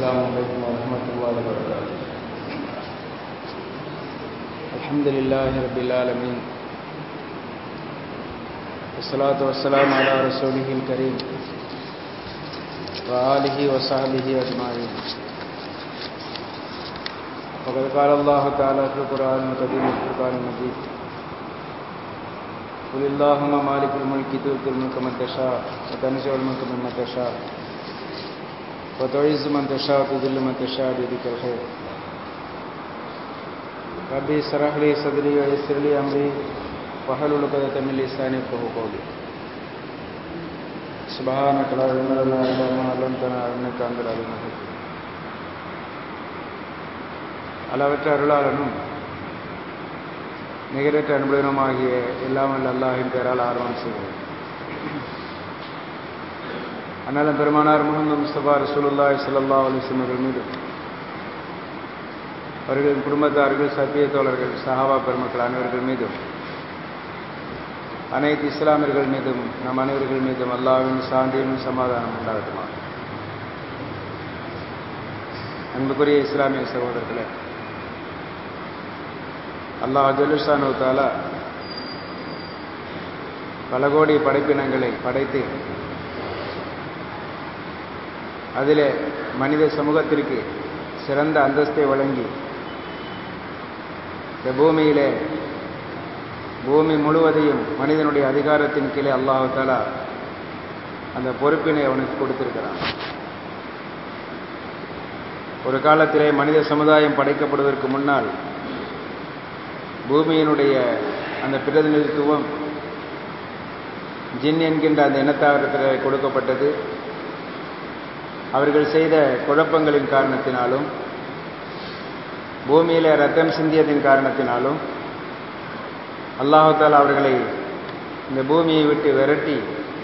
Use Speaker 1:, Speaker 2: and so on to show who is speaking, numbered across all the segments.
Speaker 1: السلام عليكم ورحمة الله وبركاته الحمد لله رب العالمين والصلاة والسلام على رسوله الكريم وآله وصحبه أجمعين وقد قال الله تعالى في القرآن القديم والفرقان المجيد قل اللهم مالك الملك تؤتي الملك من تشاء وتنزع الملك ممن تشاء وتعز من تشاء وتذل من تشاء بيدك الخير ربي اشرح لي صدري ويسر لي امري واحلل عقدة من لساني يفقهوا قولي سبحانك لا علم لنا الا ما علمتنا انك انت العليم الحكيم அளவற்ற அருளாளனும் நிகரற்ற அனுபவமாகிய எல்லாம் வல்ல அல்லாஹின் பேரால் ஆர்வம் செய்கிறேன் அண்ணாலும் பெருமானார் முகமது முஸ்தபா ரசூலுல்லாய் சல்லா அலிஸ்லம் அவர்கள் மீது அவர்களின் குடும்பத்தார்கள் சத்திய தோழர்கள் சஹாபா பெருமக்கள் அனைவர்கள் மீதும் அனைத்து இஸ்லாமியர்கள் மீதும் நம் அனைவர்கள் மீதும் அல்லாவின் சாந்தியும் சமாதானம் உண்டாகட்டுமா அன்புக்குரிய இஸ்லாமிய சகோதரர்களே அல்லாஹ் ஜலுஷானு தாலா பல கோடி படைப்பினங்களை படைத்து அதில் மனித சமூகத்திற்கு சிறந்த அந்தஸ்தை வழங்கி இந்த பூமியிலே பூமி முழுவதையும் மனிதனுடைய அதிகாரத்தின் கீழே அல்லாஹு தாலா அந்த பொறுப்பினை அவனுக்கு கொடுத்திருக்கிறான் ஒரு காலத்திலே மனித சமுதாயம் படைக்கப்படுவதற்கு முன்னால் பூமியினுடைய அந்த பிரதிநிதித்துவம் ஜின் என்கின்ற அந்த இனத்தாரத்தில் கொடுக்கப்பட்டது அவர்கள் செய்த குழப்பங்களின் காரணத்தினாலும் பூமியில ரத்தம் சிந்தியதின் காரணத்தினாலும் அல்லாஹால் அவர்களை இந்த பூமியை விட்டு விரட்டி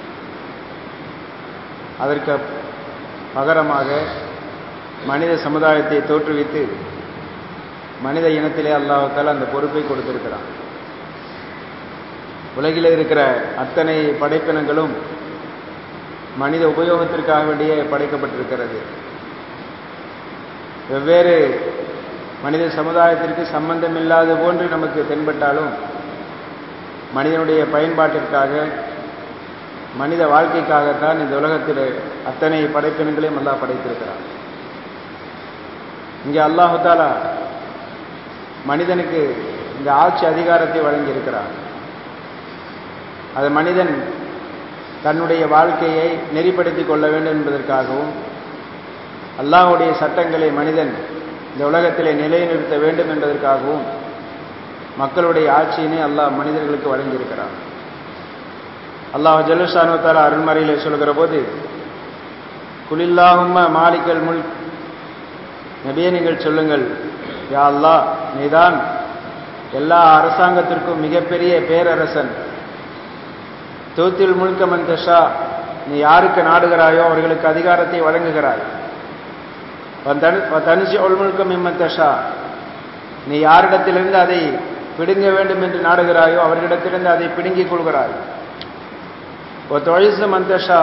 Speaker 1: அதற்கு பகரமாக மனித சமுதாயத்தை தோற்றுவித்து மனித இனத்திலே அல்லாஹால் அந்த பொறுப்பை கொடுத்திருக்கிறான் உலகில் இருக்கிற அத்தனை படைப்பினங்களும் மனித உபயோகத்திற்காக வேண்டியே படைக்கப்பட்டிருக்கிறது வெவ்வேறு மனித சமுதாயத்திற்கு சம்பந்தம் இல்லாத போன்று நமக்கு தென்பட்டாலும் மனிதனுடைய பயன்பாட்டிற்காக மனித வாழ்க்கைக்காகத்தான் இந்த உலகத்தில் அத்தனை படைப்பினங்களையும் அல்லாஹ் படைத்திருக்கிறார் இங்கே அல்லாஹு தாலா மனிதனுக்கு இந்த ஆட்சி அதிகாரத்தை வழங்கியிருக்கிறார் அது மனிதன் தன்னுடைய வாழ்க்கையை நெறிப்படுத்திக் கொள்ள வேண்டும் என்பதற்காகவும் அல்லாஹுடைய சட்டங்களை மனிதன் இந்த உலகத்திலே நிலைநிறுத்த வேண்டும் என்பதற்காகவும் மக்களுடைய ஆட்சியினை அல்லாஹ் மனிதர்களுக்கு வழங்கியிருக்கிறார் அல்லாஹ் ஜலுஷானுத்தாலா அருள்மறையிலே சொல்கிற போது குலில்லாஹும்ம மாலிக்கல் முல் நபியே நீங்கள் சொல்லுங்கள் யா அல்லா நீதான் எல்லா அரசாங்கத்திற்கும் மிகப்பெரிய பேரரசன் தூத்தில் முழுக்க மந்தஷா நீ யாருக்கு நாடுகிறாயோ அவர்களுக்கு அதிகாரத்தை வழங்குகிறாய் தனிச்சு ஒல்முழுக்கம் இம்மந்தஷா நீ யாரிடத்திலிருந்து அதை பிடுங்க வேண்டும் என்று நாடுகிறாயோ அவர்களிடத்திலிருந்து அதை பிடுங்கிக் கொள்கிறாய் தொழிசு மந்தஷா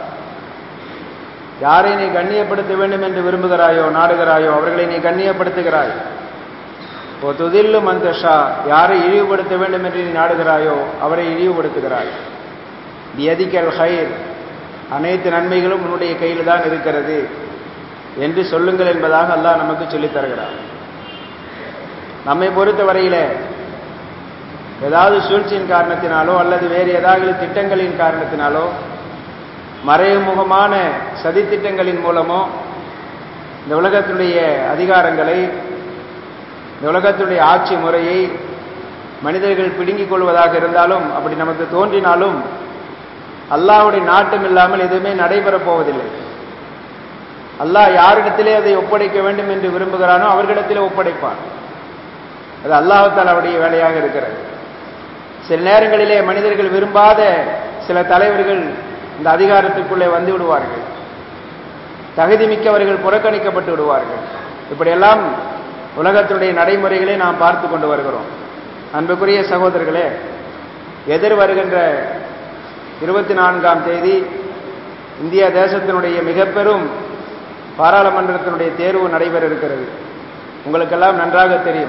Speaker 1: யாரை நீ கண்ணியப்படுத்த வேண்டும் என்று விரும்புகிறாயோ நாடுகிறாயோ அவர்களை நீ கண்ணியப்படுத்துகிறாய் ஓ துதில்லு மந்தஷா யாரை இழிவுபடுத்த வேண்டும் என்று நீ நாடுகிறாயோ அவரை இழிவுபடுத்துகிறாய் எதிக்கல் ஹைர் அனைத்து நன்மைகளும் உன்னுடைய கையில் தான் இருக்கிறது என்று சொல்லுங்கள் என்பதாக அல்லாஹ் நமக்கு சொல்லித் தருகிறார் நம்மை பொறுத்த வரையில ஏதாவது சூழ்ச்சியின் காரணத்தினாலோ அல்லது வேறு ஏதாவது திட்டங்களின் காரணத்தினாலோ மறைமுகமான சதித்திட்டங்களின் மூலமோ இந்த உலகத்தினுடைய அதிகாரங்களை இந்த உலகத்தினுடைய ஆட்சி முறையை மனிதர்கள் பிடுங்கிக் கொள்வதாக இருந்தாலும் அப்படி நமக்கு தோன்றினாலும் அல்லாஹுடைய நாட்டம் இல்லாமல் எதுவுமே நடைபெறப் போவதில்லை அல்லாஹ் யாரிடத்திலே அதை ஒப்படைக்க வேண்டும் என்று விரும்புகிறானோ அவர்களிடத்திலே ஒப்படைப்பான் அது அல்லாஹால் அவருடைய வேலையாக இருக்கிறது சில நேரங்களிலே மனிதர்கள் விரும்பாத சில தலைவர்கள் இந்த அதிகாரத்துக்குள்ளே வந்து விடுவார்கள் தகுதி மிக்கவர்கள் புறக்கணிக்கப்பட்டு விடுவார்கள் இப்படியெல்லாம் உலகத்தினுடைய நடைமுறைகளை நாம் பார்த்து கொண்டு வருகிறோம் அன்புக்குரிய சகோதரர்களே எதிர் வருகின்ற இருபத்தி நான்காம் தேதி இந்திய தேசத்தினுடைய மிக பெரும் பாராளுமன்றத்தினுடைய தேர்வு நடைபெற இருக்கிறது உங்களுக்கெல்லாம் நன்றாக தெரியும்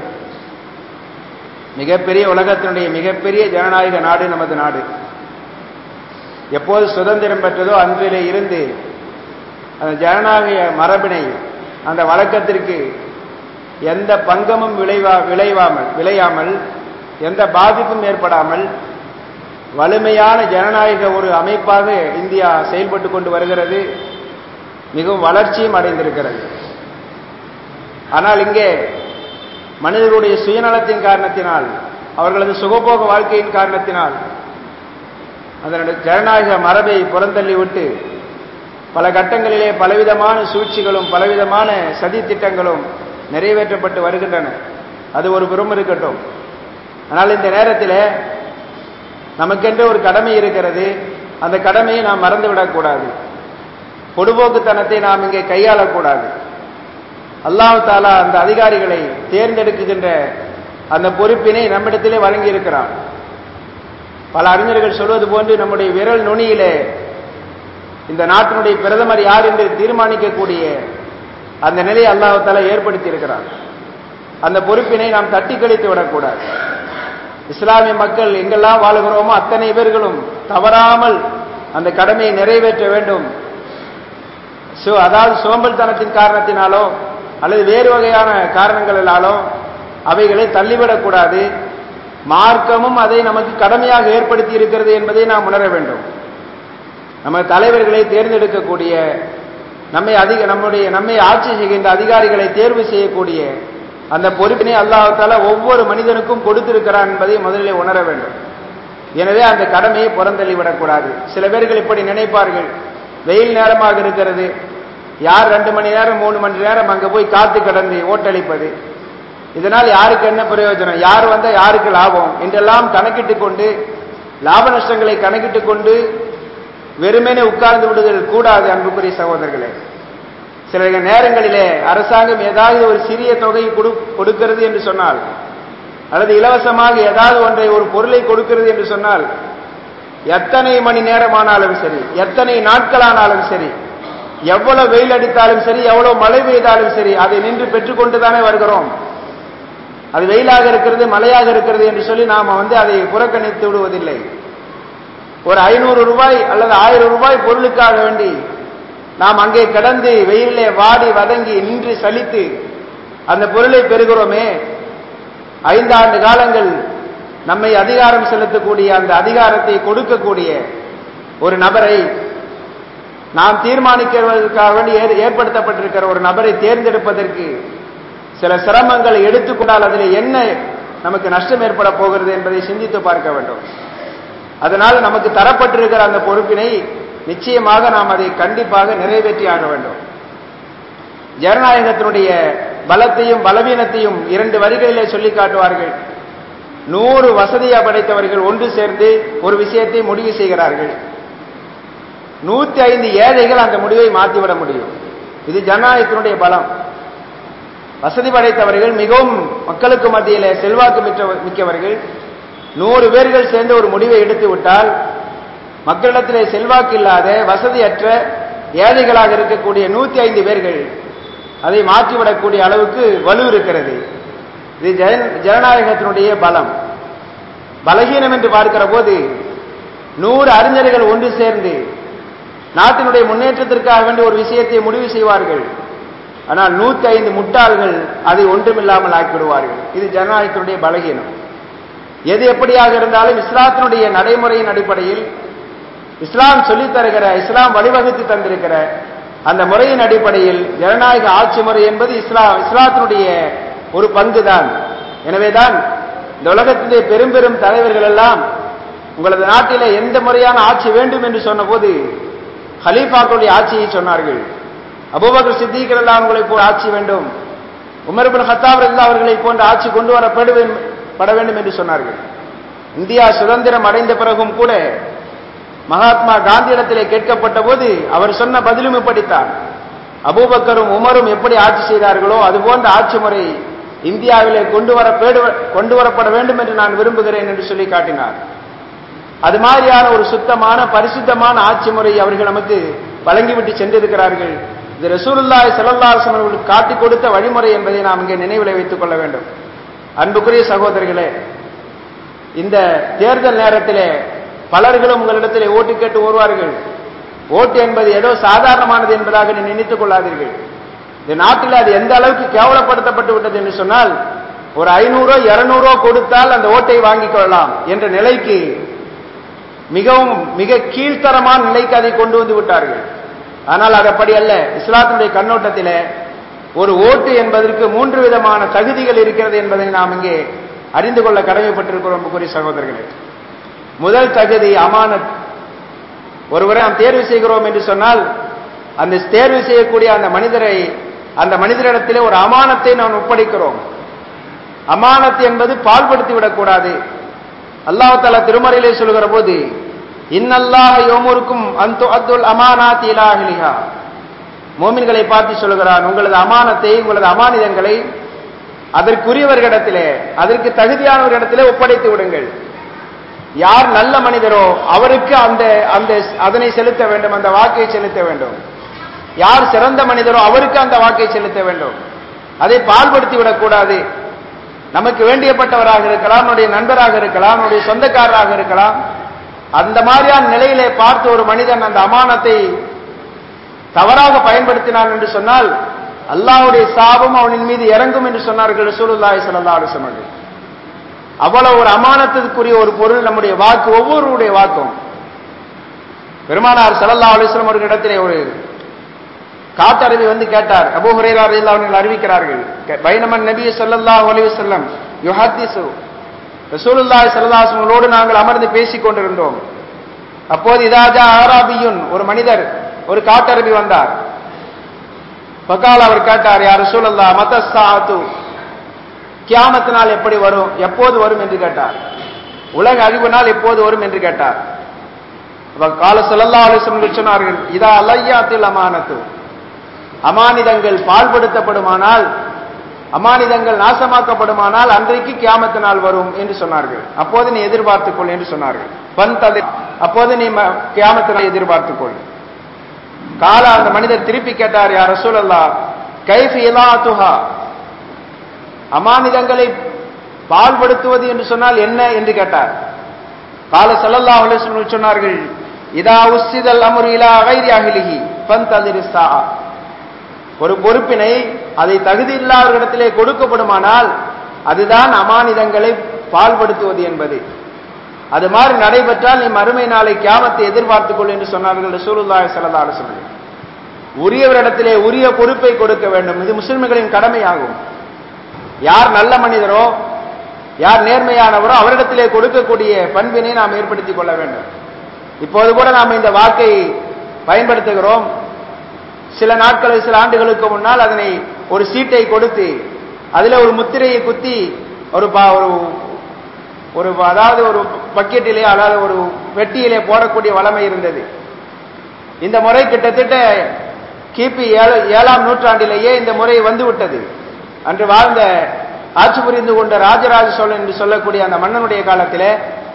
Speaker 1: மிகப்பெரிய உலகத்தினுடைய மிகப்பெரிய ஜனநாயக நாடு நமது நாடு எப்போது சுதந்திரம் பெற்றதோ அன்றிலே இருந்து அந்த ஜனநாயக மரபினை அந்த வழக்கத்திற்கு எந்த பங்கமும் விளைவா விளைவாமல் விளையாமல் எந்த பாதிப்பும் ஏற்படாமல் வலிமையான ஜனநாயக ஒரு அமைப்பாக இந்தியா செயல்பட்டு கொண்டு வருகிறது மிகவும் வளர்ச்சியும் அடைந்திருக்கிறது ஆனால் இங்கே மனிதர்களுடைய சுயநலத்தின் காரணத்தினால் அவர்களது சுகபோக வாழ்க்கையின் காரணத்தினால் அதனுடைய ஜனநாயக மரபை புறந்தள்ளிவிட்டு பல கட்டங்களிலே பலவிதமான சூழ்ச்சிகளும் பலவிதமான சதி திட்டங்களும் நிறைவேற்றப்பட்டு வருகின்றன அது ஒரு புறம் இருக்கட்டும் ஆனால் இந்த நேரத்தில் நமக்கென்று ஒரு கடமை இருக்கிறது அந்த கடமையை நாம் மறந்துவிடக்கூடாது பொடுபோக்குத்தனத்தை நாம் இங்கே கையாளக்கூடாது அல்லாஹு தாலா அந்த அதிகாரிகளை தேர்ந்தெடுக்குகின்ற அந்த பொறுப்பினை நம்மிடத்திலே வழங்கி இருக்கிறான் பல அறிஞர்கள் சொல்வது போன்று நம்முடைய விரல் நுனியிலே இந்த நாட்டினுடைய பிரதமர் யார் என்று தீர்மானிக்கக்கூடிய அந்த நிலையை அல்லாஹு தாலா ஏற்படுத்தி இருக்கிறான் அந்த பொறுப்பினை நாம் தட்டி கழித்து விடக்கூடாது இஸ்லாமிய மக்கள் எங்கெல்லாம் வாழுகிறோமோ அத்தனை பேர்களும் தவறாமல் அந்த கடமையை நிறைவேற்ற வேண்டும் அதாவது சோம்பல்தனத்தின் காரணத்தினாலோ அல்லது வேறு வகையான காரணங்களினாலோ அவைகளை தள்ளிவிடக்கூடாது மார்க்கமும் அதை நமக்கு கடமையாக ஏற்படுத்தி இருக்கிறது என்பதை நாம் உணர வேண்டும் நம்ம தலைவர்களை தேர்ந்தெடுக்கக்கூடிய நம்மை அதிக நம்முடைய நம்மை ஆட்சி செய்கின்ற அதிகாரிகளை தேர்வு செய்யக்கூடிய அந்த பொறுப்பினை அல்லாஹால ஒவ்வொரு மனிதனுக்கும் கொடுத்திருக்கிறான் என்பதை முதலில் உணர வேண்டும் எனவே அந்த கடமையை புறந்தள்ளி விடக்கூடாது சில பேர்கள் இப்படி நினைப்பார்கள் வெயில் நேரமாக இருக்கிறது யார் ரெண்டு மணி நேரம் மூணு மணி நேரம் அங்க போய் காத்து கடந்து ஓட்டளிப்பது இதனால் யாருக்கு என்ன பிரயோஜனம் யார் வந்தா யாருக்கு லாபம் என்றெல்லாம் கணக்கிட்டு கொண்டு லாப நஷ்டங்களை கணக்கிட்டு கொண்டு வெறுமனே உட்கார்ந்து விடுதல் கூடாது அன்புக்குரிய சகோதரர்களே சில நேரங்களிலே அரசாங்கம் ஏதாவது ஒரு சிறிய தொகை கொடுக்கிறது என்று சொன்னால் அல்லது இலவசமாக ஏதாவது ஒன்றை ஒரு பொருளை கொடுக்கிறது என்று சொன்னால் எத்தனை மணி நேரமானாலும் சரி எத்தனை நாட்களானாலும் சரி எவ்வளவு வெயில் அடித்தாலும் சரி எவ்வளவு மழை பெய்தாலும் சரி அதை நின்று பெற்றுக்கொண்டு தானே வருகிறோம் அது வெயிலாக இருக்கிறது மழையாக இருக்கிறது என்று சொல்லி நாம் வந்து அதை புறக்கணித்து விடுவதில்லை ஒரு ஐநூறு ரூபாய் அல்லது ஆயிரம் ரூபாய் பொருளுக்காக வேண்டி நாம் அங்கே கடந்து வெயிலே வாடி வதங்கி நின்று சலித்து அந்த பொருளை பெறுகிறோமே ஐந்தாண்டு காலங்கள் நம்மை அதிகாரம் செலுத்தக்கூடிய அந்த அதிகாரத்தை கொடுக்கக்கூடிய ஒரு நபரை நாம் தீர்மானிக்கிறதற்காக வேண்டி ஏற்படுத்தப்பட்டிருக்கிற ஒரு நபரை தேர்ந்தெடுப்பதற்கு சில சிரமங்களை எடுத்துக்கொண்டால் அதில் என்ன நமக்கு நஷ்டம் ஏற்பட போகிறது என்பதை சிந்தித்து பார்க்க வேண்டும் அதனால் நமக்கு தரப்பட்டிருக்கிற அந்த பொறுப்பினை நிச்சயமாக நாம் அதை கண்டிப்பாக நிறைவேற்றி ஆக வேண்டும் ஜனநாயகத்தினுடைய பலத்தையும் பலவீனத்தையும் இரண்டு வரிகளிலே சொல்லி காட்டுவார்கள் நூறு வசதியா படைத்தவர்கள் ஒன்று சேர்ந்து ஒரு விஷயத்தை முடிவு செய்கிறார்கள் நூத்தி ஐந்து ஏழைகள் அந்த முடிவை மாற்றிவிட முடியும் இது ஜனநாயகத்தினுடைய பலம் வசதி படைத்தவர்கள் மிகவும் மக்களுக்கு மத்தியில செல்வாக்கு மிக்கவர்கள் நூறு பேர்கள் சேர்ந்து ஒரு முடிவை எடுத்து விட்டால் மக்களிடத்திலே செல்வாக்கு இல்லாத வசதியற்ற ஏழைகளாக இருக்கக்கூடிய நூத்தி ஐந்து பேர்கள் அதை மாற்றிவிடக்கூடிய அளவுக்கு வலு இருக்கிறது இது ஜனநாயகத்தினுடைய பலம் பலகீனம் என்று பார்க்கிற போது நூறு அறிஞர்கள் ஒன்று சேர்ந்து நாட்டினுடைய முன்னேற்றத்திற்காக வேண்டிய ஒரு விஷயத்தை முடிவு செய்வார்கள் ஆனால் நூத்தி ஐந்து முட்டாள்கள் அதை ஒன்றுமில்லாமல் ஆக்கிவிடுவார்கள் இது ஜனநாயகத்தினுடைய பலகீனம் எது எப்படியாக இருந்தாலும் இஸ்லாத்தினுடைய நடைமுறையின் அடிப்படையில் இஸ்லாம் சொல்லித் தருகிற இஸ்லாம் வழிவகுத்து தந்திருக்கிற அந்த முறையின் அடிப்படையில் ஜனநாயக ஆட்சி முறை என்பது இஸ்லாம் இஸ்லாத்தினுடைய ஒரு பங்குதான் எனவேதான் இந்த உலகத்திலே பெரும் பெரும் தலைவர்கள் எல்லாம் உங்களது நாட்டிலே எந்த முறையான ஆட்சி வேண்டும் என்று சொன்னபோது ஹலீஃபாக்களுடைய ஆட்சியை சொன்னார்கள் அபூபக்கர் சித்திகள் எல்லாம் உங்களை போல் ஆட்சி வேண்டும் உமர்பின் ஹத்தாப் ரல்லா அவர்களை போன்ற ஆட்சி கொண்டு வரப்பட பட வேண்டும் என்று சொன்னார்கள் இந்தியா சுதந்திரம் அடைந்த பிறகும் கூட மகாத்மா காந்தியிடத்திலே கேட்கப்பட்ட போது அவர் சொன்ன பதிலும் இப்படித்தான் அபூபக்கரும் உமரும் எப்படி ஆட்சி செய்தார்களோ அது போன்ற ஆட்சி முறை இந்தியாவிலே கொண்டு வர கொண்டு வரப்பட வேண்டும் என்று நான் விரும்புகிறேன் என்று சொல்லி காட்டினார் அது மாதிரியான ஒரு சுத்தமான பரிசுத்தமான ஆட்சி முறை அவர்கள் நமக்கு வழங்கிவிட்டு சென்றிருக்கிறார்கள் இது ரசூலுல்லாஹி ஸல்லல்லாஹு அலைஹி வஸல்லம் அவர்களுக்கு காட்டிக் கொடுத்த வழிமுறை என்பதை நாம் இங்கே நினைவில் வைத்துக் கொள்ள வேண்டும் அன்புக்குரிய சகோதரர்களே இந்த தேர்தல் நேரத்திலே பலர்களும் உங்களிடத்திலே ஓட்டு கேட்டு வருவார்கள் ஓட்டு என்பது ஏதோ சாதாரணமானது என்பதாக நீ நினைத்துக் கொள்ளாதீர்கள் இந்த நாட்டில் அது எந்த அளவுக்கு கேவலப்படுத்தப்பட்டு விட்டது என்று சொன்னால் ஒரு ஐநூறோ இருநூறோ கொடுத்தால் அந்த ஓட்டை வாங்கிக் கொள்ளலாம் என்ற நிலைக்கு மிகவும் மிக கீழ்த்தரமான நிலைக்கு அதை கொண்டு வந்து விட்டார்கள் ஆனால் அது அப்படி அல்ல இஸ்லாத்தினுடைய கண்ணோட்டத்திலே ஒரு ஓட்டு என்பதற்கு மூன்று விதமான தகுதிகள் இருக்கிறது என்பதை நாம் இங்கே அறிந்து கொள்ள கடமைப்பட்டிருக்கிறோம் அன்புக்குரிய சகோதரர்களே முதல் தகுதி அமானத் ஒருவரை நாம் தேர்வு செய்கிறோம் என்று சொன்னால் அந்த தேர்வு செய்யக்கூடிய அந்த மனிதரை அந்த மனிதரிடத்திலே ஒரு அமானத்தை நாம் ஒப்படைக்கிறோம் அமானத் என்பது பால்படுத்தி விடக்கூடாது அல்லாஹால திருமறையிலே சொல்கிற போது இன்னல்லாஹ யோமுருக்கும் அந்து அத்துல் அமானாத் இலாஹிலிஹா மோமின்களை பார்த்து சொல்கிறான் உங்களது அமானத்தை உங்களது அமானிதங்களை அதற்குரியவர்களிடத்திலே அதற்கு தகுதியானவர்களிடத்திலே ஒப்படைத்து விடுங்கள் யார் நல்ல மனிதரோ அவருக்கு அந்த அந்த அதனை செலுத்த வேண்டும் அந்த வாக்கை செலுத்த வேண்டும் யார் சிறந்த மனிதரோ அவருக்கு அந்த வாக்கை செலுத்த வேண்டும் அதை பால்படுத்தி விடக்கூடாது நமக்கு வேண்டியப்பட்டவராக இருக்கலாம் நம்முடைய நண்பராக இருக்கலாம் நம்முடைய சொந்தக்காரராக இருக்கலாம் அந்த மாதிரியான நிலையிலே பார்த்து ஒரு மனிதன் அந்த அமானத்தை தவறாக பயன்படுத்தினான் என்று சொன்னால் அல்லாஹ்வுடைய சாபம் அவனின் மீது இறங்கும் என்று சொன்னார்கள் ரசூலுல்லாஹி ஸல்லல்லாஹு அலைஹி வஸல்லம் அவ்வளவு ஒரு அமானத்துக்குரிய ஒரு பொருள் நம்முடைய வாக்கு ஒவ்வொருவருடைய வாக்கும் பெருமானார் ஸல்லல்லாஹு அலைஹி வஸல்லம் ஒரு இடத்திலே ஒரு காட்டரவி வந்து கேட்டார் அபூ ஹுரைரா ரலியல்லாஹு அன்ஹு அறிவிக்கிறார்கள் பைனமன் நபி ஸல்லல்லாஹு அலைஹி வஸல்லம் யுஹத்திஸு ரசூலுல்லாஹி ஸல்லல்லாஹு அலைஹி வஸல்லமோடு நாங்கள் அமர்ந்து பேசிக் கொண்டிருந்தோம் அப்போது இதாஜா ஆராபியுன் ஒரு மனிதர் ஒரு காட்டரபி வந்தார் பக்கால் அவர் கேட்டார் யார் ரசூலல்லா மத்த சாத்து கியாமத்து நாள் எப்படி வரும் எப்போது வரும் என்று கேட்டார் உலக அழிவு நாள் எப்போது வரும் என்று கேட்டார் கால செல்லல்லா அலிஸ்லம் சொன்னார்கள் இதா அலையாத்தில் அமானத்து அமானிதங்கள் பால்படுத்தப்படுமானால் அமானிதங்கள் நாசமாக்கப்படுமானால் அன்றைக்கு கியாமத்து நாள் வரும் என்று சொன்னார்கள் அப்போது நீ எதிர்பார்த்துக்கொள் என்று சொன்னார்கள் வந்தது அப்போது நீ கியாமத்து நாள் எதிர்பார்த்துக்கொள் கால அந்த மனிதர் திருப்பி கேட்டார் யார் ரசூலல்லா கைஃபி இலாத்துஹா அமானிதங்களை பால்படுத்துவது என்று சொன்னால் என்ன என்று கேட்டார் கால சல்லல்லா அலிஸ்லம் சொன்னார்கள் இதா உஸ்ஸிதல் அமரு இலா கைரி அகிலிஹி பந்ததிரி ஒரு பொறுப்பினை அதை தகுதி இல்லாதவர்களிடத்திலே கொடுக்கப்படுமானால் அதுதான் அமானிதங்களை பால்படுத்துவது என்பது அது மாதிரி நடைபெற்றால் நீ மறுமை நாளை கியாமத்தை எதிர்பார்த்துக் கொள் என்று சொன்னார்கள் ரசூலுல்லாஹி ஸல்லல்லாஹு அலைஹி வஸல்லம் உரியவரிடத்திலே உரிய பொறுப்பை கொடுக்க வேண்டும் இது முஸ்லிம்களின் கடமையாகும் யார் நல்ல மனிதரோ யார் நேர்மையானவரோ அவரிடத்திலே கொடுக்கக்கூடிய பண்பினை நாம் ஏற்படுத்திக் கொள்ள வேண்டும் இப்போது கூட நாம் இந்த வாக்கை பயன்படுத்துகிறோம் சில நாட்கள் சில ஆண்டுகளுக்கு முன்னால் அதனை ஒரு சீட்டை கொடுத்து அதுல ஒரு முத்திரையை குத்தி ஒரு ஒரு ஒரு அதாவது ஒரு பக்கெட்டிலே அதாவது ஒரு வெட்டியிலே போடக்கூடிய வளமை இருந்தது இந்த முறை கிட்டத்தட்ட கிபி ஏழு ஏழாம் நூற்றாண்டிலேயே இந்த முறை வந்துவிட்டது அன்று வாழ்ந்த ஆட்சி புரிந்து கொண்ட ராஜராஜ சோழன் என்று சொல்லக்கூடிய அந்த மன்னனுடைய காலத்திலே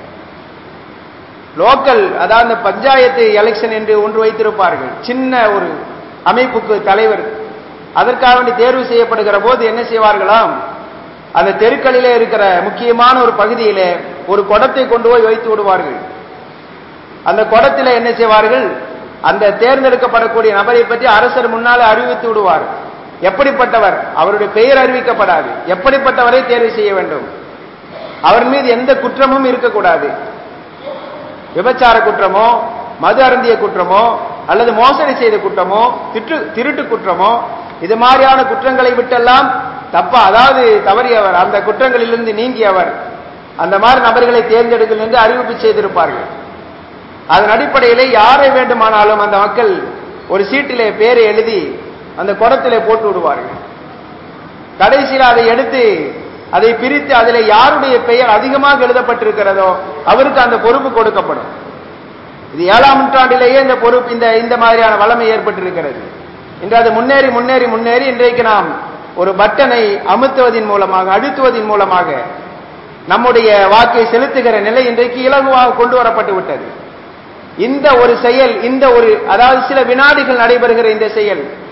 Speaker 1: லோக்கல் அதாவது பஞ்சாயத்து எலெக்ஷன் என்று ஒன்று வைத்திருப்பார்கள் சின்ன ஒரு அமைப்புக்கு தலைவர் அதற்காக வேண்டி தேர்வு செய்யப்படுகிற போது என்ன செய்வார்களாம் அந்த தெருக்களிலே இருக்கிற முக்கியமான ஒரு பகுதியிலே ஒரு குடத்தை கொண்டு போய் வைத்து விடுவார்கள் அந்த குடத்தில் என்ன செய்வார்கள் அந்த தேர்ந்தெடுக்கப்படக்கூடிய நபரை பற்றி அரசர் முன்னாலே அறிவித்து விடுவார் எப்படிப்பட்டவர் அவருடைய பெயர் அறிவிக்கப்படாது எப்படிப்பட்டவரை தேர்வு செய்ய வேண்டும் அவர் மீது எந்த குற்றமும் இருக்கக்கூடாது விபச்சார குற்றமோ மது அருந்திய குற்றமோ அல்லது மோசடி செய்த குற்றமோ திட்டு திருட்டு குற்றமோ இது மாதிரியான குற்றங்களை விட்டெல்லாம் தப்பா அதாவது தவறியவர் அந்த குற்றங்களிலிருந்து நீங்கியவர் அந்த மாதிரி நபர்களை தேர்ந்தெடுங்கள் என்று அறிவிப்பு செய்திருப்பார்கள் அதன் அடிப்படையிலே யாரை வேண்டுமானாலும் அந்த மக்கள் ஒரு சீட்டிலே பேரை எழுதி அந்த குடத்திலே போட்டு விடுவார்கள் கடைசியில் அதை எடுத்து அதை பிரித்து அதில் யாருடைய பெயர் அதிகமாக எழுதப்பட்டிருக்கிறதோ அவருக்கு அந்த பொறுப்பு கொடுக்கப்படும் இது ஏழாம் நூற்றாண்டிலேயே இந்த பொறுப்பு இந்த இந்த மாதிரியான வளமை ஏற்பட்டிருக்கிறது இன்று அது முன்னேறி முன்னேறி முன்னேறி இன்றைக்கு நாம் ஒரு பட்டனை அமுத்துவதன் மூலமாக அழுத்துவதன் மூலமாக நம்முடைய வாக்கை செலுத்துகிற நிலை இன்றைக்கு இலகுவாக கொண்டு வரப்பட்டு விட்டது இந்த ஒரு செயல் இந்த ஒரு அதாவது சில வினாடிகள் நடைபெறுகிற இந்த செயல்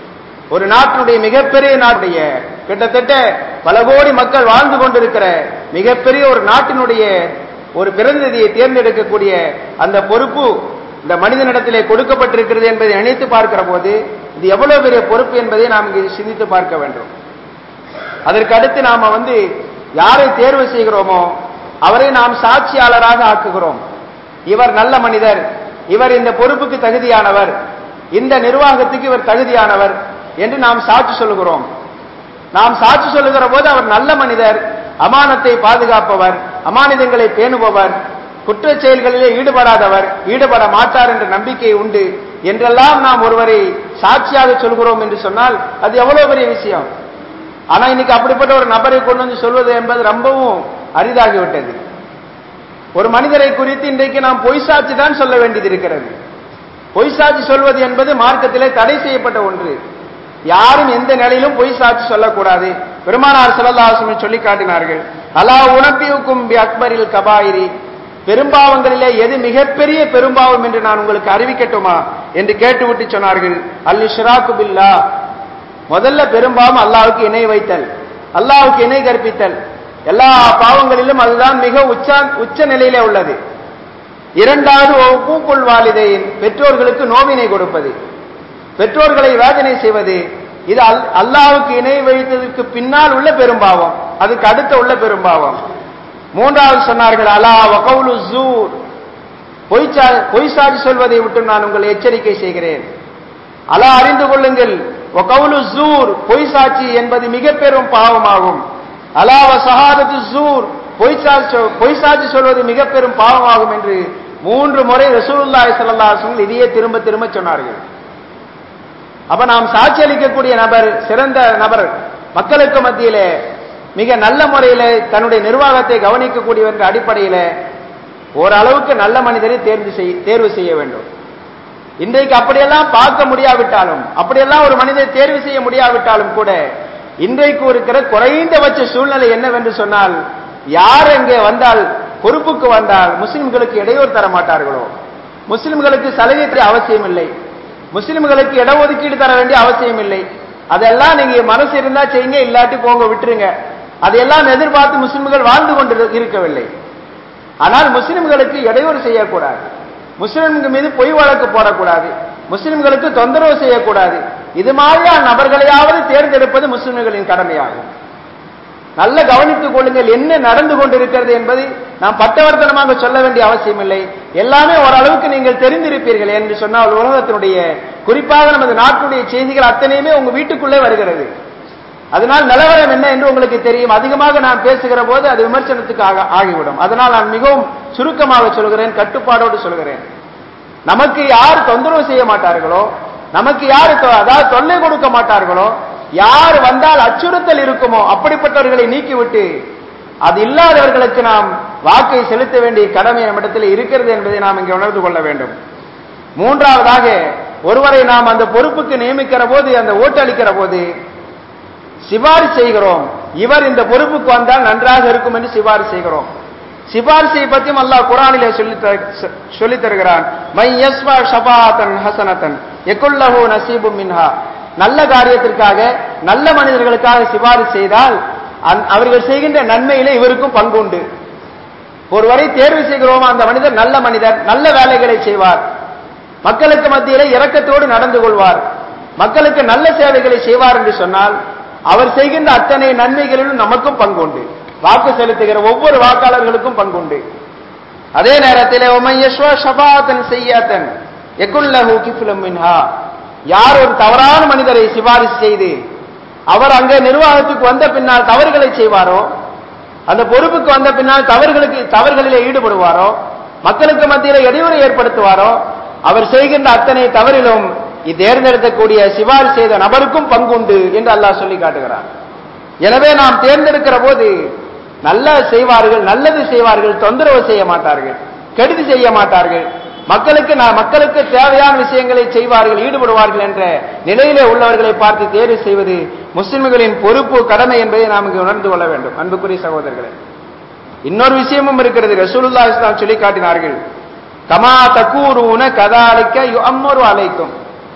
Speaker 1: ஒரு நாட்டினுடைய மிகப்பெரிய நாட்டுடைய கிட்டத்தட்ட பல கோடி மக்கள் வாழ்ந்து கொண்டிருக்கிற மிகப்பெரிய ஒரு நாட்டினுடைய ஒரு பிரதிநிதியை தேர்ந்தெடுக்கக்கூடிய அந்த பொறுப்பு இந்த மனிதனிடத்திலே கொடுக்கப்பட்டிருக்கிறது என்பதை நினைத்து பார்க்கிற போது இது எவ்வளவு பெரிய பொறுப்பு என்பதை நாம் இங்கே சிந்தித்து பார்க்க வேண்டும் அதற்கு அடுத்து நாம வந்து யாரை தேர்வு செய்கிறோமோ அவரை நாம் சாட்சியாளராக ஆக்குகிறோம் இவர் நல்ல மனிதர் இவர் இந்த பொறுப்புக்கு தகுதியானவர் இந்த நிர்வாகத்துக்கு இவர் தகுதியானவர் என்று நாம் சாட்சி சொல்லுகிறோம் நாம் சாட்சி சொல்லுகிற போது அவர் நல்ல மனிதர் அமானத்தை பாதுகாப்பவர் அமானிதங்களை பேணுபவர் குற்ற செயல்களிலே ஈடுபடாதவர் ஈடுபட மாட்டார் என்ற நம்பிக்கை உண்டு என்றெல்லாம் நாம் ஒருவரை சாட்சியாக சொல்கிறோம் என்று சொன்னால் அது எவ்வளவு பெரிய விஷயம் ஆனா இன்னைக்கு அப்படிப்பட்ட ஒரு நபரை கொண்டு வந்து சொல்வது என்பது ரொம்பவும் அரிதாகிவிட்டது ஒரு மனிதரை குறித்து இன்றைக்கு நாம் பொய் சாட்சி தான் சொல்ல வேண்டியது இருக்கிறது பொய் சாட்சி சொல்வது என்பது மார்க்கத்திலே தடை செய்யப்பட்ட ஒன்று யாரும் எந்த நிலையிலும் பொய் சாட்சி சொல்லக்கூடாது பெருமானார் செல்லல்லாசம் சொல்லி காட்டினார்கள் அலா உணப்பியுக்கும் பி அக்பரில் கபாயிரி பெரும்பாவங்களிலே எது மிகப்பெரிய பெரும்பாவம் என்று நான் உங்களுக்கு அறிவிக்கட்டுமா என்று கேட்டுவிட்டு சொன்னார்கள் அல் ஷிராக்கு பில்லா முதல்ல பெரும்பாவம் அல்லாவுக்கு இணை வைத்தல் அல்லாவுக்கு இணை கற்பித்தல் எல்லா பாவங்களிலும் அதுதான் மிக உச்ச உச்ச நிலையிலே உள்ளது இரண்டாவது பூக்குள் வாலிதையின் பெற்றோர்களுக்கு நோவினை கொடுப்பது பெற்றோர்களை வேதனை செய்வது இது அல்லாவுக்கு இணை வைத்ததற்கு பின்னால் உள்ள பெரும்பாவம் அதுக்கு அடுத்த உள்ள பெரும்பாவம் மூன்றாவது சொன்னார்கள் அலா வகவுலு ஜூர் பொய் சாட்சி சொல்வதை விட்டு நான் உங்களை எச்சரிக்கை செய்கிறேன் அலா அறிந்து கொள்ளுங்கள் வகவுலு ஜூர் பொய் சாட்சி என்பது மிக பெரும் பாவமாகும் அலாவ சஹாதத்து ஜூர் பொய் சாட்சி பொய் சாட்சி சொல்வது மிக பெரும் பாவமாகும் என்று மூன்று முறை ரசூலுல்லாஹி ஸல்லல்லாஹு அலைஹி வஸல்லம் இதையே திரும்ப திரும்ப சொன்னார்கள் அப்ப நாம் சாட்சி அளிக்கக்கூடிய நபர் சிறந்த நபர் மக்களுக்கு மத்தியிலே மிக நல்ல முறையில தன்னுடைய நிர்வாகத்தை கவனிக்கக்கூடியவர் என்ற அடிப்படையில ஓரளவுக்கு நல்ல மனிதரை தேர்வு செய்ய தேர்வு செய்ய வேண்டும் இன்றைக்கு அப்படியெல்லாம் பார்க்க முடியாவிட்டாலும் அப்படியெல்லாம் ஒரு மனிதரை தேர்வு செய்ய முடியாவிட்டாலும் கூட இன்றைக்கு இருக்கிற குறைந்தபட்ச சூழ்நிலை என்னவென்று சொன்னால் யார் அங்கே வந்தால் பொறுப்புக்கு வந்தால் முஸ்லிம்களுக்கு இடையூறு தர மாட்டார்களோ முஸ்லிம்களுக்கு சலுகை தர அவசியம் இல்லை முஸ்லிம்களுக்கு இடஒதுக்கீடு தர வேண்டிய அவசியம் இல்லை அதெல்லாம் நீங்க மனசு இருந்தா செய்யுங்க இல்லாட்டி போங்க விட்டுருங்க அதையெல்லாம் எதிர்பார்த்து முஸ்லிம்கள் வாழ்ந்து கொண்டு இருக்கவில்லை ஆனால் முஸ்லிம்களுக்கு இடையூறு செய்யக்கூடாது முஸ்லிம்கள் மீது பொய் வழக்கு போடக்கூடாது முஸ்லிம்களுக்கு தொந்தரவு செய்யக்கூடாது இது மாதிரியான நபர்களையாவது தேர்ந்தெடுப்பது முஸ்லிம்களின் கடமையாகும் நல்ல கவனித்துக் கொள்ளுங்கள் என்ன நடந்து கொண்டிருக்கிறது என்பதை நாம் பட்டவர்த்தனமாக சொல்ல வேண்டிய அவசியம் இல்லை எல்லாமே ஓரளவுக்கு நீங்கள் தெரிந்திருப்பீர்கள் என்று சொன்னால் உலகத்தினுடைய குறிப்பாக நமது நாட்டுடைய செய்திகள் அத்தனையுமே உங்க வீட்டுக்குள்ளே வருகிறது அதனால் நிலவரம் என்ன என்று உங்களுக்கு தெரியும் அதிகமாக நான் பேசுகிற போது அது விமர்சனத்துக்கு ஆக- ஆகிவிடும் அதனால் நான் மிகவும் சுருக்கமாக சொல்கிறேன் கட்டுப்பாடோடு சொல்கிறேன் நமக்கு யார் தொந்தரவு செய்ய மாட்டார்களோ நமக்கு யார் தொ- அதாவது தொல்லை கொடுக்க மாட்டார்களோ யார் வந்தால் அச்சுறுத்தல் இருக்குமோ அப்படிப்பட்டவர்களை நீக்கிவிட்டு அது இல்லாதவர்களுக்கு நாம் வாக்கை செலுத்த வேண்டிய கடமை நம்மிடத்தில் இருக்கிறது என்பதை நாம் இங்கே உணர்ந்து கொள்ள வேண்டும் மூன்றாவதாக ஒருவரை நாம் அந்த பொறுப்புக்கு நியமிக்கிற போது அந்த ஓட்டு அளிக்கிற போது சிபாரிசு செய்கிறோம் இவர் இந்த பொறுப்புக்கு வந்தால் நன்றாக இருக்கும் என்று சிபாரிசு செய்கிறோம் சிபாரிசை பற்றியும் அல்லாஹ் குரானிலே சொல்லி சொல்லி தருகிறான் மை யஸ்வா ஷபாத்தன் ஹசனத்தன் எக்குல்லஹு நசீபு மின்ஹா நல்ல காரியத்திற்காக நல்ல மனிதர்களுக்காக சிபாரிசு செய்தால் அந்த- அவர்கள் செய்கின்ற நன்மையிலே இவருக்கும் பங்குண்டு ஒருவரை தேர்வு செய்கிறோம் அந்த மனிதர் நல்ல மனிதர் நல்ல வேலைகளை செய்வார் மக்களுக்கு மத்தியிலே இரக்கத்தோடு நடந்து கொள்வார் மக்களுக்கு நல்ல சேவைகளை செய்வார் என்று சொன்னால் அவர் செய்கின்ற அத்தனை நன்மைகளிலும் நமக்கும் பங்குண்டு வாக்கு செலுத்துகிற ஒவ்வொரு வாக்காளர்களுக்கும் பங்குண்டு அதே நேரத்தில் ஷபாத்தன் செய்யாத்தன் எக்குல்லஹு கிஃபுலம் மின்ஹா யார் ஒரு தவறான மனிதரை சிபாரிசு செய்து அவர் அங்கே நிர்வாகத்துக்கு வந்த பின்னால் தவறுகளை செய்வாரோ அந்த பொறுப்புக்கு வந்த பின்னால் தவறுகளுக்கு தவறுகளிலே ஈடுபடுவாரோ மக்களுக்கு மத்தியில் இடையூறு ஏற்படுத்துவாரோ அவர் செய்கின்ற அத்தனை தவறிலும் தேர்ந்தெடுக்கக்கூடிய சிபாரிசு செய்த நபருக்கும் பங்குண்டு என்று அல்லாஹ் சொல்லி காட்டுகிறார் எனவே நாம் தேர்ந்தெடுக்கிற போது நல்ல செய்வார்கள் நல்லது செய்வார்கள் தொந்தரவு செய்ய மாட்டார்கள் கெடுதி செய்ய மாட்டார்கள் மக்களுக்கு நான் மக்களுக்கு தேவையான விஷயங்களை செய்வார்கள் ஈடுபடுவார்கள் என்ற நிலையிலே உள்ளவர்களை பார்த்து தேர்வு செய்வது முஸ்லிம்களின் பொறுப்பு கடமை என்பதை நாம் இங்கு உணர்ந்து கொள்ள வேண்டும் அன்புக்குரிய சகோதரர்களே இன்னொரு விஷயமும் இருக்கிறது ரசூலுல்லாஹி இஸ்லாம் சொல்லி காட்டினார்கள் கமா தக்கூருன கதாலிக்க யுஅம்மரு அலைக்கும்